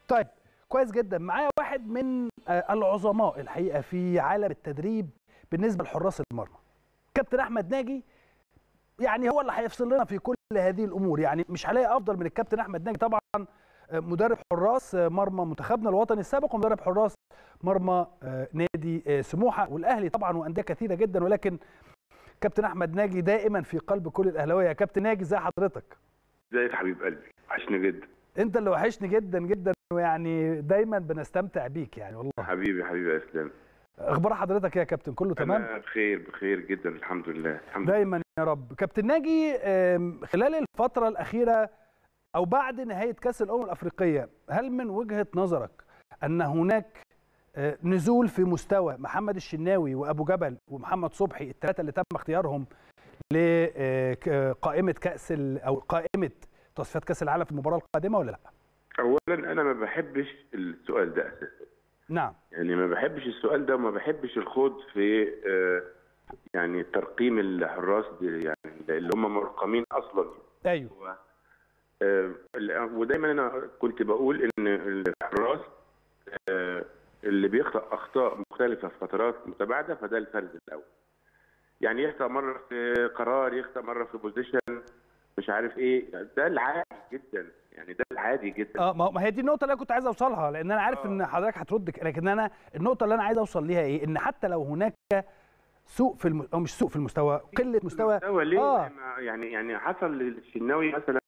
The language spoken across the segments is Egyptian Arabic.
طيب كويس جدا معايا واحد من آه، العظماء الحقيقه في عالم التدريب بالنسبه لحراس المرمى كابتن احمد ناجي يعني هو اللي هيفصل لنا في كل هذه الامور يعني مش هلاقي افضل من الكابتن احمد ناجي طبعا آه، مدرب حراس آه، مرمى منتخبنا الوطني السابق ومدرب حراس مرمى آه، نادي آه، سموحه والاهلي طبعا وانديه كثيره جدا ولكن كابتن احمد ناجي دائما في قلب كل الاهلاويه يا كابتن ناجي ازي حضرتك ازيك يا حبيب قلبي وحشني جدا انت اللي وحشني جدا جدا ويعني دايما بنستمتع بيك يعني والله حبيبي حبيبي يا اسلام اخبار حضرتك يا كابتن كله تمام انا بخير بخير جدا الحمد لله الحمد لله دايما يا رب كابتن ناجي آم، خلال الفتره الاخيره او بعد نهايه كاس الامم الافريقيه هل من وجهه نظرك ان هناك آه، نزول في مستوى محمد الشناوي وابو جبل ومحمد صبحي الثلاثه اللي تم اختيارهم لقائمه كاس ال- او قائمه تصفيات كاس العالم في المباراه القادمه ولا لا اولا انا ما بحبش السؤال ده اساسا نعم يعني ما بحبش السؤال ده وما بحبش الخوض في آه، يعني ترقيم الحراس دي يعني اللي هم مرقمين اصلا ايوه هو آه، ودايما انا كنت بقول ان الحراس آه، اللي بيخطأ اخطاء مختلفه في فترات متباعده فده الفرد الاول يعني يخطأ مره في قرار يخطأ مره في بوزيشن مش عارف ايه ده العادي جدا يعني ده العادي جدا اه ما ما هي دي النقطه اللي انا كنت عايز اوصلها لان انا عارف آه. ان حضرتك هترد ك- لكن انا النقطه اللي انا عايز اوصل ليها ايه ان حتى لو هناك سوء في الم... او مش سوء في المستوى قله مستوى المستوى ليه آه. ما- يعني يعني حصل للشناوي مثلا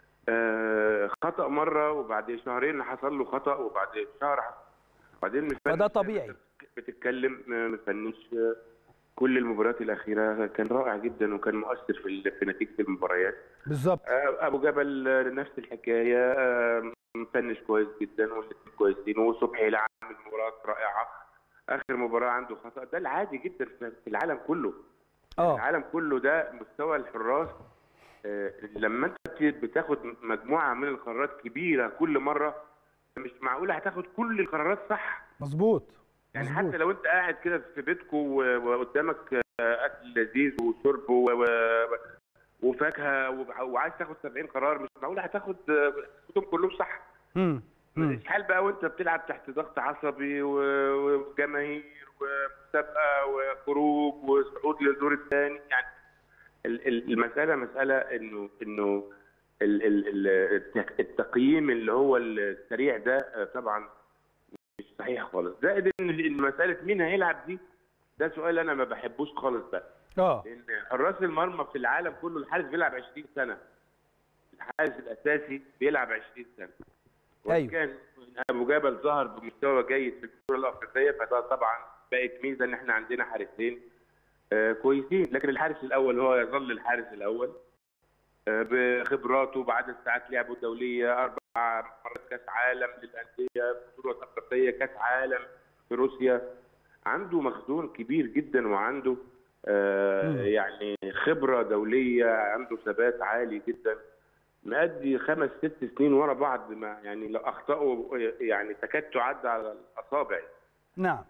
آه، خطأ مره وبعد شهرين حصل له خطأ وبعد شهر حصل وبعدين مش فده طبيعي. بتتكلم آه، ما فنش آه، كل المباريات الاخيره كان رائع جدا وكان مؤثر في ال- في نتيجه المباريات بالظبط آه، ابو جبل آه، نفس الحكايه آه، مفنش كويس جدا والاثنين كويسين وصبحي لعب مباراه رائعه اخر مباراه عنده خطا ده العادي جدا في في العالم كله اه العالم كله ده مستوى الحراس آه، لما انت بت- بتاخد مجموعه من القرارات كبيره كل مره مش معقول هتاخد كل القرارات صح مظبوط يعني مظبوط. حتى لو انت قاعد كده في بيتكم وقدامك آه، اكل لذيذ وشرب و- و- وفاكهه وب- وعايز تاخد 70 قرار مش معقول هتاخد آه، تاخدهم كلهم صح امم امم اشحال بقى وانت بتلعب تحت ضغط عصبي و- وجماهير ومسابقه وخروج وصعود للدور الثاني يعني ال- ال- المساله مساله انه انه ال- ال- ال- التق- التقييم اللي هو السريع ده آه، طبعا مش صحيح خالص زائد ان إن مساله مين هيلعب دي ده سؤال انا ما بحبوش خالص بقى اه لان حراس المرمى في العالم كله الحارس بيلعب 20 سنه الحارس الاساسي بيلعب 20 سنه وإن أيوة. كان ابو جبل ظهر بمستوى جيد في البطوله الافريقيه فده طبعا بقت ميزه ان احنا عندنا حارسين آه كويسين لكن الحارس الاول هو يظل الحارس الاول آه بخبراته بعدد ساعات لعبه الدوليه اربع مرات كاس عالم للانديه بطوله افريقيه كاس عالم في روسيا عنده مخزون كبير جدا وعنده آه مم. يعني خبره دوليه عنده ثبات عالي جدا مأدي خمس ست سنين ورا بعض ما يعني لو اخطأه يعني تكاد تعد على الاصابع نعم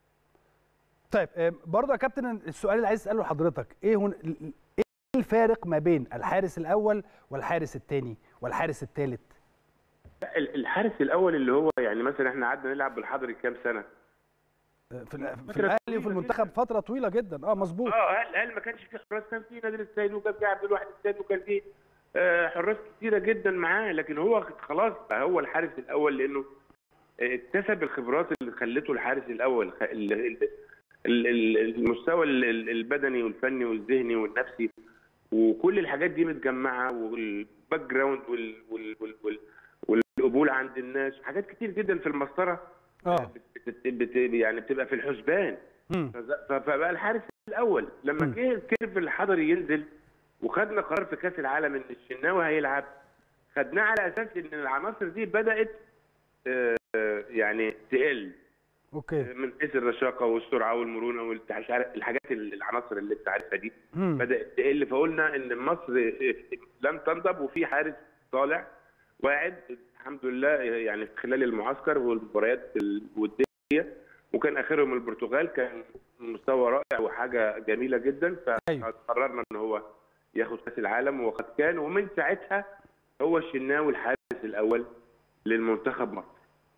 طيب آه، برضه يا كابتن السؤال اللي عايز اساله لحضرتك ايه هن... ايه الفارق ما بين الحارس الاول والحارس الثاني والحارس الثالث لا، ال- الحارس الاول اللي هو يعني مثلا احنا قعدنا نلعب بالحضري كام سنه في, ال- في فترة الاهلي طويلة وفي المنتخب جداً. فتره طويله جدا اه مظبوط اه هل هل ما كانش في حراس كان في نادر السيد وكان في عبد الواحد السيد وكان في آه، حراس كتيره جدا معاه لكن هو خلاص بقى هو الحارس الاول لانه آه، اكتسب الخبرات اللي خلته الحارس الاول خ- ال- ال- ال- ال- المستوى ال- ال- البدني والفني والذهني والنفسي وكل الحاجات دي متجمعه والباك جراوند وال- وال- وال- وال- والقبول عند الناس حاجات كتير جدا في المسطره اه بت- بت- يعني بتبقى في الحسبان مم. فز- ف- فبقى الحارس الاول لما مم. جه الكيرف الحضري ينزل وخدنا قرار في كاس العالم ان الشناوي هيلعب خدناه على اساس ان العناصر دي بدات آه، آه، يعني تقل اوكي من حيث الرشاقه والسرعه والمرونه والتع- الحاجات ال- العناصر اللي انت عارفها دي مم. بدات تقل فقلنا ان مصر لم تنضب وفي حارس طالع واعد الحمد لله يعني في خلال المعسكر والمباريات الوديه وكان اخرهم البرتغال كان مستوى رائع وحاجه جميله جدا أيوة. فقررنا ان هو ياخد كاس العالم وقد كان ومن ساعتها هو الشناوي الحارس الاول للمنتخب مصر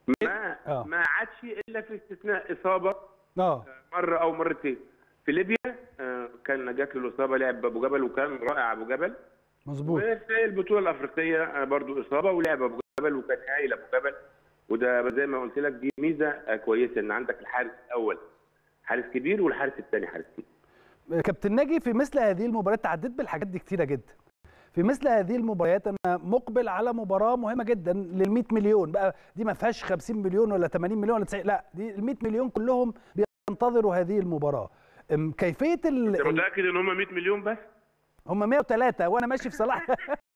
ما آه. ما عادش الا في استثناء اصابه اه مره او مرتين في ليبيا آه، كان جات له الاصابه لعب ابو جبل وكان رائع ابو جبل مظبوط وفي البطوله الافريقيه آه، برضو اصابه ولعب ابو جبل وكان هايل ابو جبل وده زي ما قلت لك دي ميزه آه، كويسه ان عندك الحارس الاول حارس كبير والحارس الثاني حارس كبير كابتن ناجي في مثل هذه المباريات تعديت بالحاجات دي كتيره جدا في مثل هذه المباريات انا مقبل على مباراه مهمه جدا لل 100 مليون بقى دي ما فيهاش 50 مليون ولا 80 مليون ولا 90 لا دي ال 100 مليون كلهم بينتظروا هذه المباراه أم، كيفيه انت ال... ال- متاكد ان هم 100 مليون بس؟ هم 103 وانا ماشي في صلاح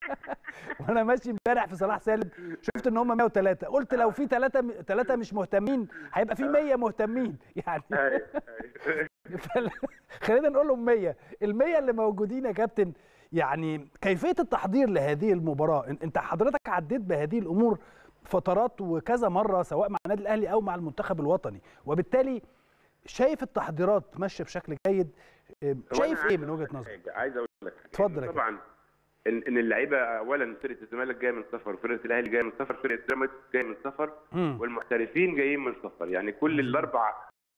وانا ماشي امبارح في صلاح سالم شفت ان هم 103 قلت لو في ثلاثه ثلاثه مش مهتمين هيبقى في 100 مهتمين يعني أيوة، أيوة. فال- خلينا نقول لهم 100 ال 100 اللي موجودين يا كابتن يعني كيفيه التحضير لهذه المباراه إن- انت حضرتك عديت بهذه الامور فترات وكذا مره سواء مع النادي الاهلي او مع المنتخب الوطني وبالتالي شايف التحضيرات ماشيه بشكل جيد شايف وأنا ايه عايز من أقول وجهه لك نظرك حاجة، عايز اقول لك حاجة. اتفضل يا طبعا ان ان اللعيبه اولا فرقه الزمالك جايه من سفر وفرقه الاهلي جايه من سفر فرقه الزمالك جايه من سفر مم. والمحترفين جايين من سفر يعني كل الاربع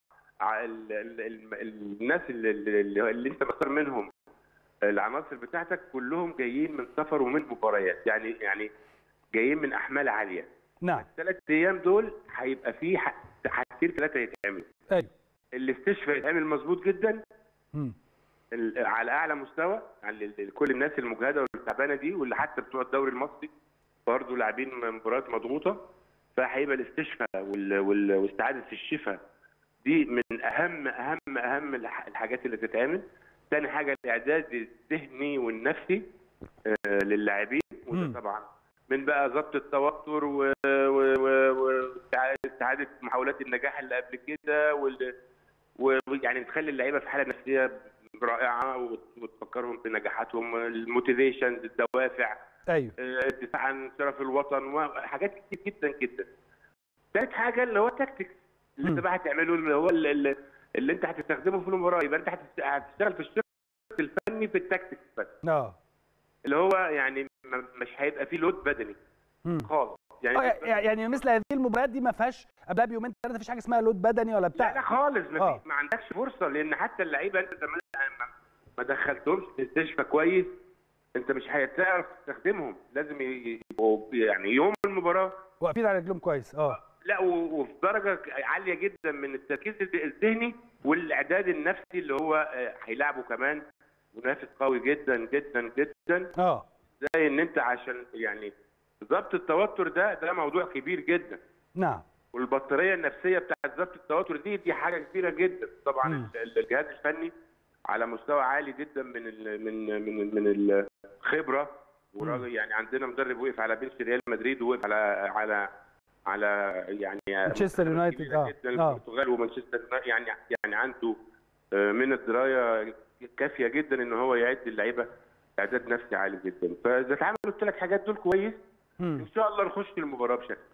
ع- ال- ال- ال- الناس اللي, اللي, اللي انت مختار منهم العناصر بتاعتك كلهم جايين من سفر ومن مباريات يعني يعني جايين من احمال عاليه نعم الثلاث ايام دول هيبقى في ح- حاجتين ثلاثه يتعمل ايوه الاستشفاء يتعمل مظبوط جدا مم. ال- على اعلى مستوى يعني ال- ال- كل الناس المجهده والتعبانه دي واللي حتى بتوع الدوري المصري برضه لاعبين مباريات مضغوطه فهيبقى الاستشفاء وال- وال- واستعاده الشفاء دي من اهم اهم اهم الح- الحاجات اللي تتعمل تاني حاجه الاعداد الذهني والنفسي آه، للاعبين مم. وده طبعا من بقى ضبط التوتر و- و- و- واستعاده محاولات النجاح اللي قبل كده وال- ويعني تخلي اللعيبه في حاله نفسيه رائعه وت- وتفكرهم بنجاحاتهم الموتيفيشن الدوافع ايوه آه، الدفاع عن شرف الوطن وحاجات كتير جدا جدا. ثالث حاجه اللي هو التكتكس اللي انت مم. بقى هتعمله اللي هو اللي, اللي- اللي انت هتستخدمه في المباراه يبقى انت هتست- هتشتغل في الشق الفني في التكتكس بس اه اللي هو يعني م- مش هيبقى فيه لود بدني مم. خالص يعني آه، يعني مثل هذه المباريات دي ما فيهاش قبلها بيومين ثلاثه مفيش حاجه اسمها لود بدني ولا لا لا بتاع خالص ما, آه. في ما عندكش فرصه لان حتى اللعيبه انت زمان ما- ما دخلتهمش في الاستشفاء كويس انت مش هتعرف تستخدمهم لازم ي- يبقوا يعني يوم المباراه واقفين على رجلهم كويس اه لا و- وفي درجه عاليه جدا من التركيز الذهني والاعداد النفسي اللي هو آه، هيلعبوا كمان منافس قوي جدا جدا جدا اه زي ان انت عشان يعني ضبط التوتر ده ده موضوع كبير جدا نعم والبطاريه النفسيه بتاعت ضبط التوتر دي دي حاجه كبيره جدا طبعا مم. ال- الجهاز الفني على مستوى عالي جدا من ال من من من الخبره وراجل يعني عندنا مدرب وقف على بنش ريال مدريد ووقف على على على يعني مانشستر منتخبات يونايتد، كبيرة آه، جدا آه. البرتغال ومانشستر يونايتد، يعني يعني عنده آه، من الدرايه كافيه جدا ان هو يعد اللعيبه اعداد نفسي عالي جدا فاذا اتعملوا الثلاث حاجات دول كويس مم. ان شاء الله نخش المباراه بشكل